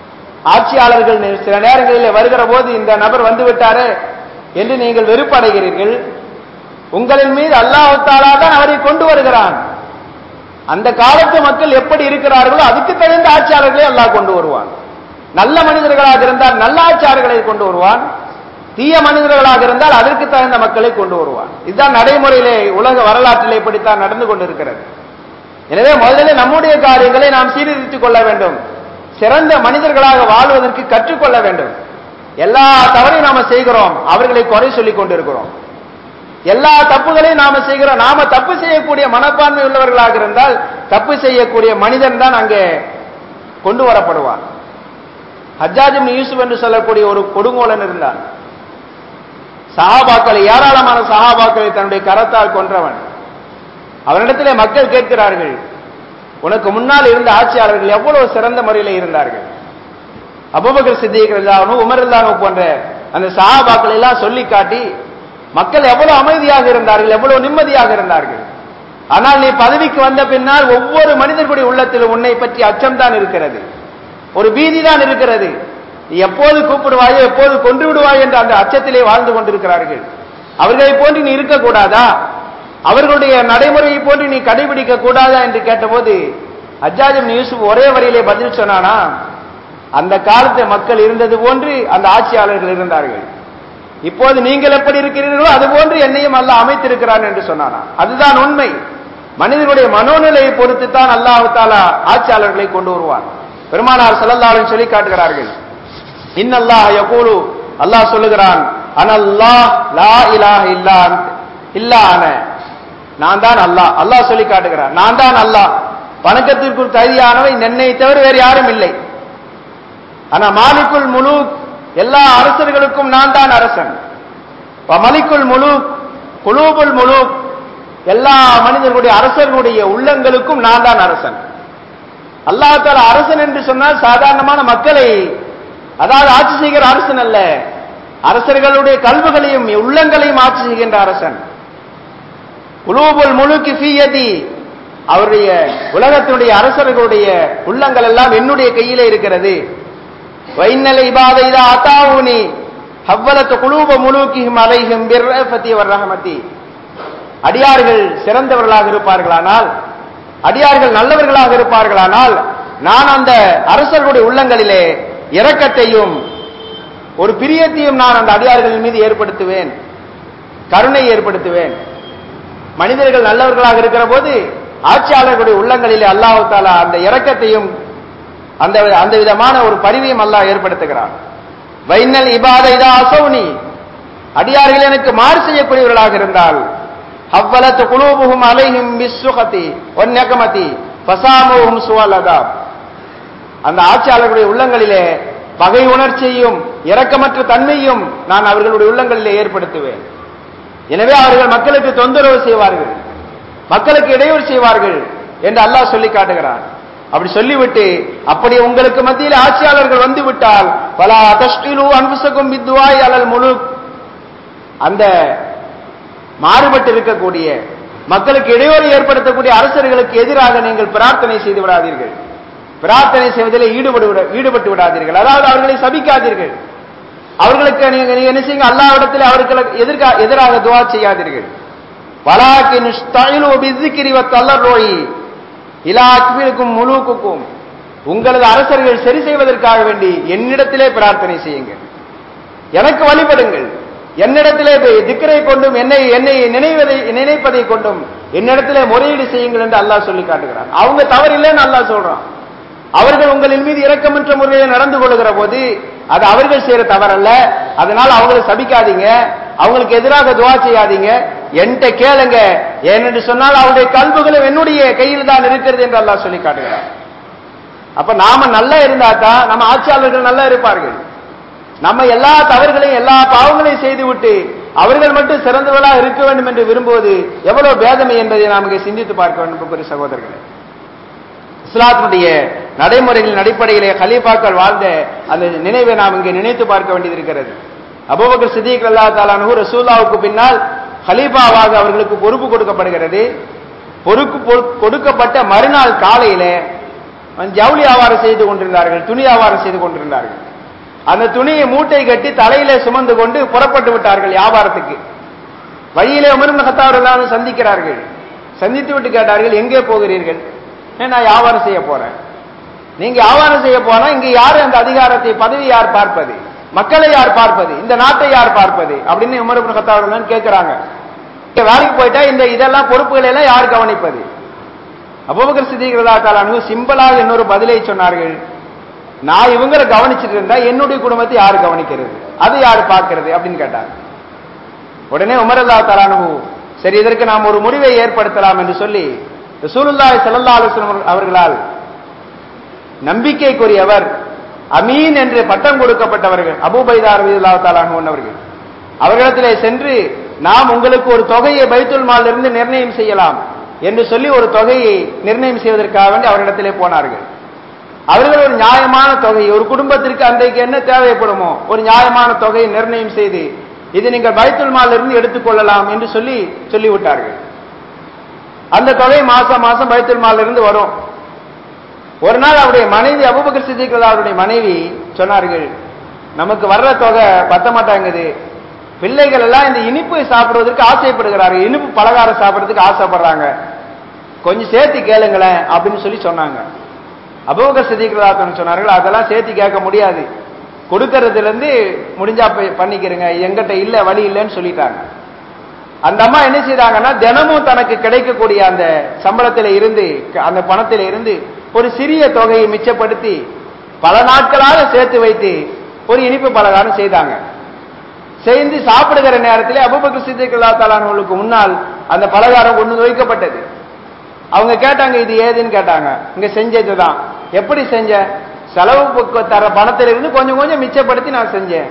Speaker 1: ஆட்சியாளர்கள் சில நேரங்களில் வருகிற போது இந்த நபர் வந்து விட்டாரே என்று நீங்கள் வெறுப்படைகிறீர்கள் உங்களின் மீது அல்லாஹாலா தான் அவரை கொண்டு வருகிறான் அந்த காலத்து மக்கள் எப்படி இருக்கிறார்களோ அதுக்கு தகுந்த ஆட்சியாளர்களை அல்லாஹ் கொண்டு வருவான் நல்ல மனிதர்களாக இருந்தால் நல்ல ஆட்சியாளர்களை கொண்டு வருவான் தீய மனிதர்களாக இருந்தால் அதற்கு தகுந்த மக்களை கொண்டு வருவான் இதுதான் நடைமுறையிலே உலக வரலாற்றிலே இப்படித்தான் நடந்து கொண்டிருக்கிறது எனவே முதலில் நம்முடைய காரியங்களை நாம் சீர்திருத்திக் கொள்ள வேண்டும் சிறந்த மனிதர்களாக வாழ்வதற்கு கற்றுக்கொள்ள வேண்டும் எல்லா தவறையும் நாம செய்கிறோம் அவர்களை குறை சொல்லிக் கொண்டிருக்கிறோம் எல்லா தப்புகளையும் நாம செய்கிறோம் நாம தப்பு செய்யக்கூடிய மனப்பான்மை உள்ளவர்களாக இருந்தால் தப்பு செய்யக்கூடிய மனிதன் தான் அங்கே கொண்டு வரப்படுவான் ஹஜ்ஜாஜிம் யூசுப் என்று சொல்லக்கூடிய ஒரு கொடுங்கோலன் இருந்தான் சஹாபாக்களை ஏராளமான சஹாபாக்களை தன்னுடைய கரத்தால் கொன்றவன் அவனிடத்திலே மக்கள் கேட்கிறார்கள் உனக்கு முன்னால் இருந்த ஆட்சியாளர்கள் எவ்வளவு சிறந்த முறையில் இருந்தார்கள் அபுபக்கர் சித்திகளானோ உமர்லானோ போன்ற அந்த சஹாபாக்களை எல்லாம் சொல்லி காட்டி மக்கள் எவ்வளவு அமைதியாக இருந்தார்கள் எவ்வளவு நிம்மதியாக இருந்தார்கள் ஆனால் நீ பதவிக்கு வந்த பின்னால் ஒவ்வொரு மனிதர்களுடைய உள்ளத்திலும் உன்னை பற்றி அச்சம்தான் இருக்கிறது ஒரு பீதி தான் இருக்கிறது நீ எப்போது கூப்பிடுவாயோ எப்போது கொன்று விடுவாய் என்ற அந்த அச்சத்திலே வாழ்ந்து கொண்டிருக்கிறார்கள் அவர்களை போன்று நீ இருக்கக்கூடாதா அவர்களுடைய நடைமுறையை போன்று நீ கடைபிடிக்க கூடாதா என்று கேட்டபோது அஜாஜம் யூசுப் ஒரே வரியிலே பதில் சொன்னானா அந்த காலத்து மக்கள் இருந்தது போன்று அந்த ஆட்சியாளர்கள் இருந்தார்கள் இப்போது நீங்கள் எப்படி இருக்கிறீர்களோ அது போன்று என்னையும் அல்லாஹ் அமைத்திருக்கிறான் என்று சொன்னானா அதுதான் உண்மை மனிதனுடைய மனோநிலையை பொறுத்து தான் அல்லாஹு தாலா ஆட்சியாளர்களை கொண்டு வருவான் பெருமானார் செல்லல்லாலும் சொல்லி காட்டுகிறார்கள் இன்னல்லாஹ் யகூலு அல்லாஹ் சொல்லுகிறான் அனல்லாஹ் லா இலாஹ இல்லா இல்லா அன நான் தான் அல்லாஹ் அல்லாஹ் சொல்லி காட்டுகிறான் நான் தான் அல்லாஹ் வணக்கத்திற்குள் தகுதியானவை என்னை தவிர வேறு யாரும் இல்லை ஆனா மாலிக்குல் முழு எல்லா அரசர்களுக்கும் நான் தான் அரசன் மலிக்குல் முழு குலூபுல் முழு எல்லா மனிதர்களுடைய அரசர்களுடைய உள்ளங்களுக்கும் நான் தான் அரசன் அல்லாஹால அரசன் என்று சொன்னால் சாதாரணமான மக்களை அதாவது ஆட்சி செய்கிற அரசன் அல்ல அரசர்களுடைய கல்வுகளையும் உள்ளங்களையும் ஆட்சி செய்கின்ற அரசன் குலூபுல் முழுக்கு ஃபீயதி அவருடைய உலகத்தினுடைய அரசர்களுடைய உள்ளங்கள் எல்லாம் என்னுடைய கையிலே இருக்கிறது வைநல இபாத இதா அத்தாவுனி ஹவ்வலத்து குலூப முழுக்கியும் அலைகும் பிர்ரஃபத்தி வர் ரஹமதி அடியார்கள் சிறந்தவர்களாக இருப்பார்களானால் அடியார்கள் நல்லவர்களாக இருப்பார்களானால் நான் அந்த அரசர்களுடைய உள்ளங்களிலே இரக்கத்தையும் ஒரு பிரியத்தையும் நான் அந்த அடியார்களின் மீது ஏற்படுத்துவேன் கருணை ஏற்படுத்துவேன் மனிதர்கள் நல்லவர்களாக இருக்கிற போது ஆட்சியாளர்களுடைய உள்ளங்களிலே அல்லாஹு தாலா அந்த இரக்கத்தையும் அந்த அந்த விதமான ஒரு பரிவையும் அல்லாஹ் ஏற்படுத்துகிறான் வைனல் இபாத இதா அசௌனி அடியார்கள் எனக்கு மாறு செய்யக்கூடியவர்களாக இருந்தால் அவ்வளத்து குலூபுகும் அலைஹிம் பிஸ்ஸுகதி ஒன்னகமதி ஃபசாமுஹும் சுவலதாப் அந்த ஆட்சியாளர்களுடைய உள்ளங்களிலே பகை உணர்ச்சியையும் இரக்கமற்ற தன்மையும் நான் அவர்களுடைய உள்ளங்களிலே ஏற்படுத்துவேன் எனவே அவர்கள் மக்களுக்கு தொந்தரவு செய்வார்கள் மக்களுக்கு இடையூறு செய்வார்கள் என்று அல்லாஹ் சொல்லி காட்டுகிறான் அப்படி சொல்லிவிட்டு அப்படி உங்களுக்கு மத்தியில் ஆட்சியாளர்கள் வந்து விட்டால் பல அதஷ்டிலு அன்புசகும் வித்வாய் அலல் முழு அந்த மாறுபட்டு இருக்கக்கூடிய மக்களுக்கு இடையூறு ஏற்படுத்தக்கூடிய அரசர்களுக்கு எதிராக நீங்கள் பிரார்த்தனை செய்து விடாதீர்கள் பிரார்த்தனை செய்வதில் ஈடுபடு ஈடுபட்டு விடாதீர்கள் அதாவது அவர்களை சபிக்காதீர்கள் அவர்களுக்கு நீங்க நீங்க என்ன செய்யுங்க அல்லாவிடத்தில் அவர்களுக்கு எதிர்கா எதிராக துவா செய்யாதீர்கள் வலாக்கின் ஸ்டைலு பிசிக்கிரி வத்தல்லரோயி இலா அக்பிலுக்கும் முழுக்குக்கும் உங்களது அரசர்கள் சரி செய்வதற்காக வேண்டி என்னிடத்திலே பிரார்த்தனை செய்யுங்கள் எனக்கு வழிபடுங்கள் என்னிடத்திலே திக்கரை கொண்டும் என்னை என்னை நினைவதை நினைப்பதை கொண்டும் என்னிடத்திலே முறையீடு செய்யுங்கள் என்று அல்லாஹ் சொல்லி காட்டுகிறான் அவங்க தவறு இல்லைன்னு அல்லாஹ் சொல்றான் அவர்கள் உங்களின் மீது இரக்கமற்ற முறையில் நடந்து கொள்கிற போது அது அவர்கள் செய்யற தவறல்ல அதனால அவங்களை சபிக்காதீங்க அவங்களுக்கு எதிராக துவா செய்யாதீங்க என்கிட்ட கேளுங்க ஏனென்று சொன்னால் அவருடைய கல்புகளும் என்னுடைய கையில் தான் இருக்கிறது என்று அல்லாஹ் சொல்லி காட்டுகிறார் அப்ப நாம நல்லா இருந்தா தான் நம்ம ஆட்சியாளர்கள் நல்லா இருப்பார்கள் நம்ம எல்லா தவறுகளையும் எல்லா பாவங்களையும் செய்துவிட்டு அவர்கள் மட்டும் சிறந்தவர்களாக இருக்க வேண்டும் என்று விரும்புவது எவ்வளவு பேதமை என்பதை நாம் இங்கே சிந்தித்து பார்க்க வேண்டும் பெரிய சகோதரர்களே இஸ்லாத்தினுடைய நடைமுறைகளின் அடிப்படையிலே ஹலீஃபாக்கள் வாழ்ந்த அந்த நினைவை நாம் இங்கே நினைத்து பார்க்க வேண்டியது இருக்கிறது அபுபக்கர் சித்திக் அல்லா தாலானு ரசூல்லாவுக்கு பின்னால் ஹலீஃபாவாக அவர்களுக்கு பொறுப்பு கொடுக்கப்படுகிறது பொறுப்பு கொடுக்கப்பட்ட மறுநாள் காலையில ஜவுளி வியாபாரம் செய்து கொண்டிருந்தார்கள் துணி வியாபாரம் செய்து கொண்டிருந்தார்கள் அந்த துணியை மூட்டை கட்டி தலையில சுமந்து கொண்டு புறப்பட்டு விட்டார்கள் வியாபாரத்துக்கு வழியிலே உமர் மகத்தாவர்கள் சந்திக்கிறார்கள் சந்தித்து விட்டு கேட்டார்கள் எங்கே போகிறீர்கள் "ஏன், நான் வியாபாரம் செய்ய போறேன் நீங்க வியாபாரம் செய்ய போனா இங்க யாரு அந்த அதிகாரத்தை பதவி யார் பார்ப்பது மக்களை யார் பார்ப்பது இந்த நாட்டை யார் பார்ப்பது அப்படின்னு உமர் இப்னு கத்தாப் அவர்கள் கேட்கிறாங்க இங்க வேலைக்கு போயிட்டா இந்த இதெல்லாம் பொறுப்புகளை எல்லாம் யார் கவனிப்பது அபூபக்கர் சித்திகிறதா தாலானு சிம்பிளாக இன்னொரு பதிலை சொன்னார்கள் நான் இவங்களை கவனிச்சிட்டு இருந்தா என்னுடைய குடும்பத்தை யார் கவனிக்கிறது அது யார் பார்க்கிறது அப்படின்னு கேட்டார் உடனே உமரல்லா தலானு சரி இதற்கு நாம் ஒரு முடிவை ஏற்படுத்தலாம் என்று சொல்லி ரசூலுல்லாஹி ஸல்லல்லாஹு அலைஹி வஸல்லம் அவர்களால் நம்பிக்கைக்குரியவர் அமீன் என்று பட்டம் கொடுக்கப்பட்டவர்கள் அபூபைதா ரலியல்லாஹு தஆலா அன்ஹு அவர்கள் அவர்களிடத்திலே சென்று நாம் உங்களுக்கு ஒரு தொகையை பைத்துல் மால் இருந்து நிர்ணயம் செய்யலாம் என்று சொல்லி ஒரு தொகையை நிர்ணயம் செய்வதற்காக வேண்டி அவரிடத்திலே போனார்கள் அவர்கள் ஒரு நியாயமான தொகை ஒரு குடும்பத்திற்கு அன்றைக்கு என்ன தேவைப்படுமோ ஒரு நியாயமான தொகையை நிர்ணயம் செய்து இது நீங்கள் பைத்துல் மால் இருந்து எடுத்துக்கொள்ளலாம் என்று சொல்லி சொல்லிவிட்டார்கள் அந்த தொகை மாசம் மாசம் பைத்துல் மால் இருந்து வரும் ஒரு நாள் அவருடைய மனைவி அபுபக்கர் சித்திகள் அவருடைய மனைவி சொன்னார்கள் நமக்கு வர்ற தொகை பத்த மாட்டாங்குது பிள்ளைகள் எல்லாம் இந்த இனிப்பு சாப்பிடுவதற்கு ஆசைப்படுகிறார்கள் இனிப்பு பலகாரம் சாப்பிடுறதுக்கு ஆசைப்படுறாங்க கொஞ்சம் சேர்த்து கேளுங்களேன் அப்படின்னு சொல்லி சொன்னாங்க அபுபக்கர் சித்திகள் சொன்னார்கள் அதெல்லாம் சேர்த்து கேட்க முடியாது கொடுக்கறதுல இருந்து முடிஞ்சா போய் பண்ணிக்கிறங்க எங்கிட்ட இல்ல வழி இல்லைன்னு சொல்லிட்டாங்க அந்த அம்மா என்ன செய்தாங்கன்னா தினமும் தனக்கு கிடைக்கக்கூடிய அந்த சம்பளத்தில இருந்து அந்த பணத்தில இருந்து ஒரு சிறிய தொகையை மிச்சப்படுத்தி பல நாட்களாக சேர்த்து வைத்து ஒரு இனிப்பு பலகாரம் செய்தாங்க செய்து சாப்பிடுகிற நேரத்தில் அபுபக்கர் சித்திகளா தலானவர்களுக்கு முன்னால் அந்த பலகாரம் கொண்டு வந்து வைக்கப்பட்டது அவங்க கேட்டாங்க இது ஏதுன்னு கேட்டாங்க இங்க செஞ்சதுதான் எப்படி செஞ்ச செலவு தர பணத்திலிருந்து கொஞ்சம் கொஞ்சம் மிச்சப்படுத்தி நான் செஞ்சேன்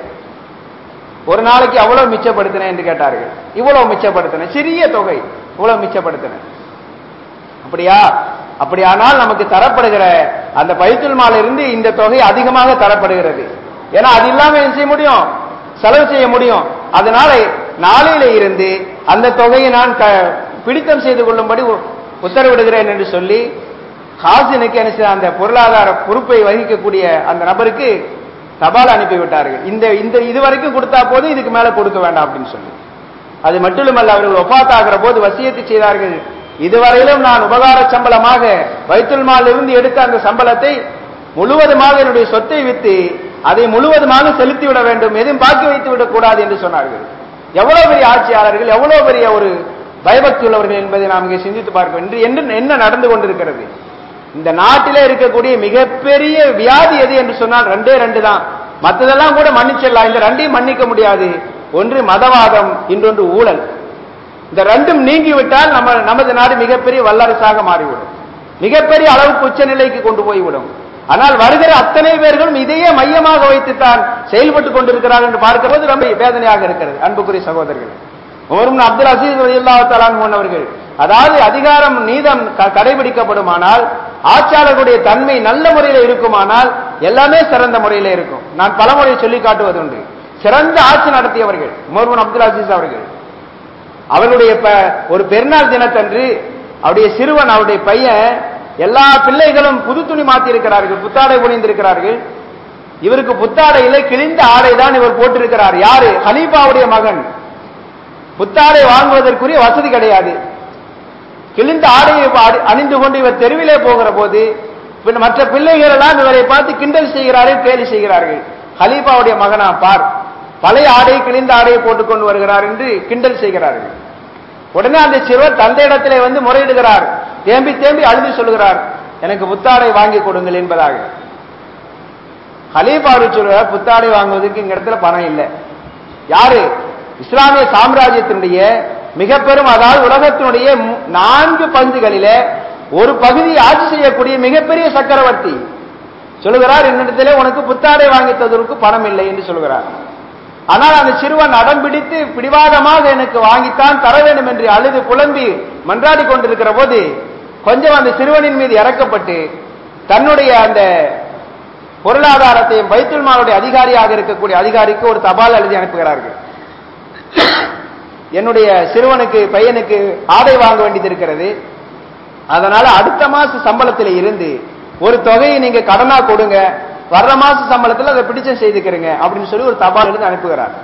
Speaker 1: ஒரு நாளைக்கு அவ்வளவு மிச்சப்படுத்தினேன் என்று கேட்டார்கள் இவ்வளவு மிச்சப்படுத்தினேன் சிறிய தொகை இவ்வளவு மிச்சப்படுத்தினேன் அப்படியா அப்படியானால் நமக்கு தரப்படுகிற அந்த பைத்துல் மால இருந்து இந்த தொகை அதிகமாக தரப்படுகிறது ஏன்னா அது இல்லாம என்ன செய்ய முடியும் செலவு செய்ய முடியும் அதனால நாளையில இருந்து அந்த தொகையை நான் க- பிடித்தம் செய்து கொள்ளும்படி உ- உத்தரவிடுகிறேன் என்று சொல்லி ஹாசினுக்கு என்ன செய்த அந்த பொருளாதார பொறுப்பை வகிக்கக்கூடிய அந்த நபருக்கு தபால் அனுப்பி விட்டார்கள் இந்த இந்த இது வரைக்கும் கொடுத்தா போதும் இதுக்கு மேல கொடுக்க வேண்டாம் அப்படின்னு சொல்லி அது மட்டுமல்ல அவர்கள் ஒப்பாத் ஆகிற போது வசியத்து செய்தார்கள் இதுவரையிலும் நான் உபகார சம்பளமாக வைத்துல் மால் இருந்து எடுத்த அந்த சம்பளத்தை முழுவதுமாக என்னுடைய சொத்தை வித்து அதை முழுவதுமாக செலுத்தி விட வேண்டும் எதுவும் பாக்கி வைத்து விடக் கூடாது என்று சொன்னார்கள் எவ்வளவு பெரிய ஆட்சியாளர்கள் எவ்வளவு பெரிய ஒரு பயபக்தி உள்ளவர்கள் என்பதை நாம் இங்கே சிந்தித்து பார்க்க வேண்டும் என்று என்ன- என்ன நடந்து கொண்டிருக்கிறது இந்த நாட்டிலே இருக்கக்கூடிய மிகப்பெரிய வியாதி எது என்று சொன்னால் ரெண்டே ரெண்டு தான் மற்றதெல்லாம் கூட மன்னிச்சிடலாம் இந்த ரெண்டையும் மன்னிக்க முடியாது ஒன்று மதவாதம் இன்னொன்று ஊழல் இந்த ரெண்டும் நீங்கிவிட்டால் நம்ம நமது நாடு மிகப்பெரிய வல்லரசாக மாறிவிடும் மிகப்பெரிய அளவுக்கு உச்ச நிலைக்கு கொண்டு போய்விடும் ஆனால் வருகிற அத்தனை பேர்களும் இதையே மையமாக வைத்துத்தான் செயல்பட்டுக் கொண்டிருக்கிறார்கள் என்று பார்க்கும்போது ரொம்ப வேதனையாக இருக்கிறது அன்புக்குரிய சகோதரர்கள் உமரும் அப்துல் அசீஸ் ரலியல்லாஹு தஆலா அன்ஹு அவர்கள் அதாவது அதிகாரம் நீதம் க- கடைபிடிக்கப்படுமானால் ஆட்சியாளர்களுடைய தன்மை நல்ல முறையில் இருக்குமானால் எல்லாமே சிறந்த முறையில் இருக்கும் நான் பலமுறை சொல்லி காட்டுவதுண்டு சிறந்த ஆட்சி நடத்தியவர்கள் உமர்முன் அப்துல் அசீஸ் அவர்கள் அவருடைய ப- ஒரு பெருநாள் தினத்தன்று அவருடைய சிறுவன் அவருடைய பையன் எல்லா பிள்ளைகளும் புது துணி மாத்தி இருக்கிறார்கள் புத்தாடை புனிந்திருக்கிறார்கள் இவருக்கு புத்தாடையில கிழிந்த ஆடை தான் இவர் போட்டிருக்கிறார் யாரு ஹலீஃபாவுடைய மகன் புத்தாடை வாங்குவதற்குரிய வசதி கிடையாது கிழிந்த ஆடையை அடி- அணிந்து கொண்டு இவர் தெருவிலே போகிற போது பின் மற்ற பிள்ளைகள் எல்லாம் இவரை பார்த்து கிண்டல் செய்கிறார்கள் கேலி செய்கிறார்கள் ஹலீஃபாவுடைய மகனா பார் பழைய ஆடை கிழிந்த ஆடையை போட்டுக் கொண்டு வருகிறார் என்று கிண்டல் செய்கிறார்கள் உடனே அந்த சிறுவர் தந்தையிடத்திலே வந்து முறையிடுகிறார் தேம்பி தேம்பி அழுது சொல்கிறார் எனக்கு புத்தாடை வாங்கி கொடுங்கள் என்பதாக ஹலீஃபா அவர்கள் சொல்கிறார் புத்தாடை வாங்குவதற்கு இந்த இடத்துல பணம் இல்லை யாரு இஸ்லாமிய சாம்ராஜ்யத்தினுடைய மிக பெரும் அதாவது உலகத்தினுடைய மு- நான்கு பகுதிகளிலே ஒரு பகுதியை ஆட்சி செய்யக்கூடிய மிகப்பெரிய சக்கரவர்த்தி சொல்லுகிறார் என்னிடத்திலே உனக்கு புத்தாடை வாங்கி தருவதற்கு பணம் இல்லை என்று சொல்கிறார் ஆனால் அந்த சிறுவன் அடம் பிடித்து பிடிவாதமாக எனக்கு வாங்கித்தான் தர வேண்டும் என்று அழுது புலம்பி மன்றாடி கொண்டிருக்கிற போது கொஞ்சம் அந்த சிறுவனின் மீது இறக்கப்பட்டு தன்னுடைய அந்த பொருளாதாரத்தையும் பைத்துல் மாலுடைய அதிகாரியாக இருக்கக்கூடிய அதிகாரிக்கு ஒரு தபால் எழுதி அனுப்புகிறார்கள் என்னுடைய சிறுவனுக்கு பையனுக்கு ஆடை வாங்க வேண்டியது இருக்கிறது அதனால அடுத்த மாச சம்பளத்தில் இருந்து ஒரு தொகையை நீங்க கடனா கொடுங்க வர்ற மாச சம்பளத்துல அதை பிடிச்சம் செய்துக்கிறீங்க அப்படின்னு சொல்லி ஒரு தபால் எழுதி அனுப்புகிறார்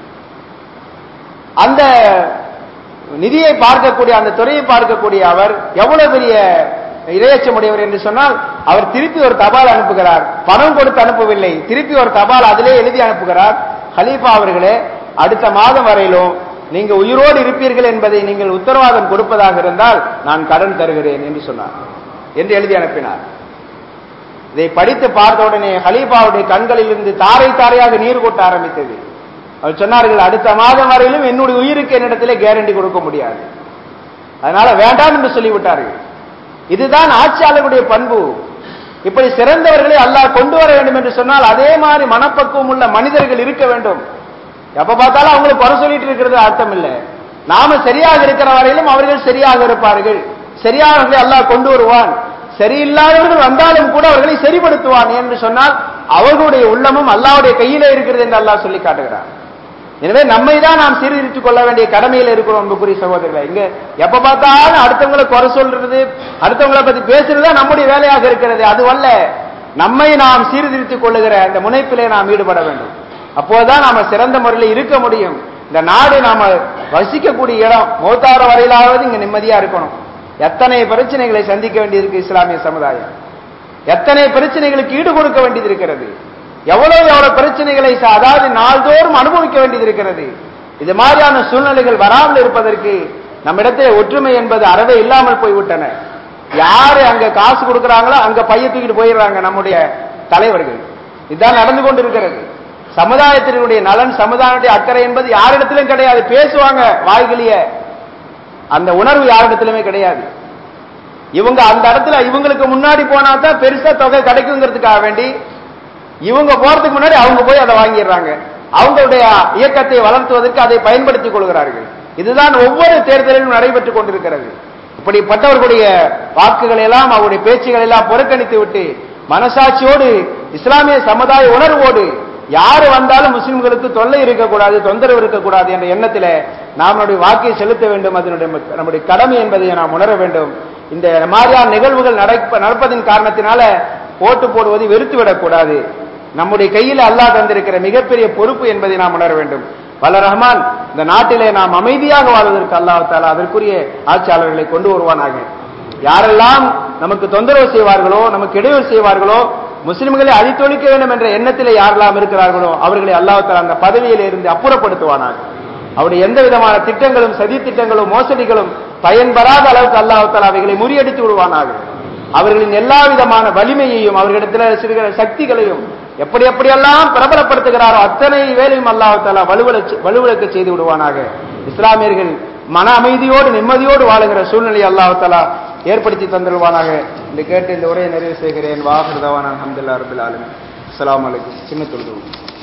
Speaker 1: அந்த நிதியை பார்க்கக்கூடிய அந்த துறையை பார்க்கக்கூடிய அவர் எவ்வளவு பெரிய இரையச்சமுடையவர் என்று சொன்னால் அவர் திருப்பி ஒரு தபால் அனுப்புகிறார் பணம் கொடுத்து அனுப்பவில்லை திருப்பி ஒரு தபால் அதிலே எழுதி அனுப்புகிறார் ஹலீஃபா அவர்களே அடுத்த மாதம் வரையிலும் நீங்க உயிரோடு இருப்பீர்கள் என்பதை நீங்கள் உத்தரவாதம் கொடுப்பதாக இருந்தால் நான் கடன் தருகிறேன் என்று சொன்னார் என்று எழுதி அனுப்பினார் இதை படித்து பார்த்த உடனே ஹலீஃபாவுடைய கண்களில் இருந்து தாரை தாரையாக நீர் கொட்ட ஆரம்பித்தது அவர் சொன்னார்கள் அடுத்த மாதம் வரையிலும் என்னுடைய உயிருக்கு என்னிடத்திலே கேரண்டி கொடுக்க முடியாது அதனால வேண்டாம் என்று சொல்லிவிட்டார்கள் இதுதான் ஆட்சியாளர்களுடைய பண்பு இப்படி சிறந்தவர்களை அல்லாஹ் கொண்டு வர வேண்டும் என்று சொன்னால் அதே மாதிரி மனப்பக்குவம் உள்ள மனிதர்கள் இருக்க வேண்டும் எப்ப பார்த்தாலும் அவங்களுக்கு குறை சொல்லிட்டு இருக்கிறது அர்த்தம் இல்லை நாம சரியாக இருக்கிற வரையிலும் அவர்கள் சரியாக இருப்பார்கள் சரியானவர்களை அல்லாஹ் கொண்டு வருவான் சரியில்லாதவர்கள் வந்தாலும் கூட அவர்களை சரிப்படுத்துவான் என்று சொன்னால் அவர்களுடைய உள்ளமும் அல்லாவுடைய கையிலே இருக்கிறது என்று அல்லாஹ் சொல்லி காட்டுகிறார் எனவே நம்மை தான் நாம் சீர்திருத்திக் கொள்ள வேண்டிய கடமையில் இருக்கிறோம் அன்புக்குரிய சகோதரர்களை இங்க எப்ப பார்த்தாலும் அடுத்தவங்களை குறை சொல்றது அடுத்தவங்களை பத்தி பேசுறது நம்முடைய வேலையாக இருக்கிறது அதுவல்ல நம்மை நாம் சீர்திருத்திக் கொள்ளுகிற அந்த முனைப்பிலே நாம் ஈடுபட வேண்டும் அப்போதுதான் நாம சிறந்த முறையில் இருக்க முடியும் இந்த நாடு நாம வசிக்கக்கூடிய இடம் மௌத்தார வரையிலாவது இங்க நிம்மதியா இருக்கணும் எத்தனை பிரச்சனைகளை சந்திக்க வேண்டியிருக்கு இஸ்லாமிய சமுதாயம் எத்தனை பிரச்சனைகளுக்கு ஈடு கொடுக்க வேண்டியது இருக்கிறது எவ்வளவு எவ்வளவு பிரச்சனைகளை அதாவது நாள்தோறும் அனுபவிக்க வேண்டியது இருக்கிறது இது மாதிரியான சூழ்நிலைகள் வராமல் இருப்பதற்கு நம்மிடத்தில் ஒற்றுமை என்பது அறவே இல்லாமல் போய்விட்டன யாரு அங்க காசு கொடுக்கறாங்களோ அங்க பைய தூக்கிட்டு போயிடுறாங்க நம்முடைய தலைவர்கள் இதுதான் நடந்து கொண்டிருக்கிறது சமுதாயத்தினுடைய நலன் சமுதாயத்துடைய அக்கறை என்பது யாரிடத்திலும் கிடையாது பேசுவாங்க வாய்களிய அந்த உணர்வு யாரிடத்திலுமே கிடையாது இவங்க அந்த இடத்துல இவங்களுக்கு முன்னாடி போனா தான் பெருசா தொகை கிடைக்குங்கிறதுக்காக வேண்டி இவங்க போறதுக்கு முன்னாடி அவங்க போய் அதை வாங்கிடுறாங்க அவங்களுடைய இயக்கத்தை வளர்த்துவதற்கு அதை பயன்படுத்திக் கொள்கிறார்கள் இதுதான் ஒவ்வொரு தேர்தலிலும் நடைபெற்றுக் கொண்டிருக்கிறது இப்படிப்பட்டவர்களுடைய வாக்குகளை எல்லாம் அவருடைய பேச்சுகளை எல்லாம் புறக்கணித்து விட்டு மனசாட்சியோடு இஸ்லாமிய சமுதாய உணர்வோடு யாரு வந்தாலும் முஸ்லிம்களுக்கு தொல்லை இருக்கக்கூடாது தொந்தரவு இருக்கக்கூடாது என்ற எண்ணத்தில் நாம் நம்முடைய வாக்கை செலுத்த வேண்டும் அதனுடைய நம்முடைய கடமை என்பதை நாம் உணர வேண்டும் இந்த மாதிரியான நிகழ்வுகள் நடப்பதின் காரணத்தினால ஓட்டு போடுவதை வெறுத்து விடக்கூடாது நம்முடைய கையில் அல்லாஹ் தந்திருக்கிற மிகப்பெரிய பொறுப்பு என்பதை நாம் உணர வேண்டும் வல்ல ரஹ்மான் இந்த நாட்டிலே நாம் அமைதியாக வாழ்வதற்கு அல்லாஹ் தாலா அதற்குரிய ஆட்சியாளர்களை கொண்டு வருவானாக யாரெல்லாம் நமக்கு தொந்தரவு செய்வார்களோ நமக்கு இடையூறு செய்வார்களோ முஸ்லிம்களை அழித்தொழிக்க வேண்டும் என்ற எண்ணத்திலே யாரெல்லாம் இருக்கிறார்களோ அவர்களை அல்லாஹ் தாலா அந்த பதவியில இருந்து அப்புறப்படுத்துவானாக அவருடைய எந்த விதமான திட்டங்களும் சதி திட்டங்களும் மோசடிகளும் பயன்பெறாத அளவுக்கு அல்லாஹ் தாலா அவைகளை முறியடித்து விடுவானாக அவர்களின் எல்லா விதமான வலிமையையும் அவர்களிடத்தில் சிறுகிற சக்திகளையும் எப்படி எப்படியெல்லாம் பிரபலப்படுத்துகிறாரோ அத்தனை வேலையும் அல்லாஹாலா வலுவில வலுவிளக்க செய்து விடுவானாக இஸ்லாமியர்கள் மன அமைதியோடு நிம்மதியோடு வாழுகிற சூழ்நிலை அல்லாஹாலா ஏற்படுத்தி தந்துடுவானாக இந்த கேட்டு இந்த உரையை நிறைவு செய்கிறேன் வாஹிருதவான அஹமதுல்லா ரபுல் ஆலமி அஸ்லாம் வலைக்கும் சின்ன தொழுது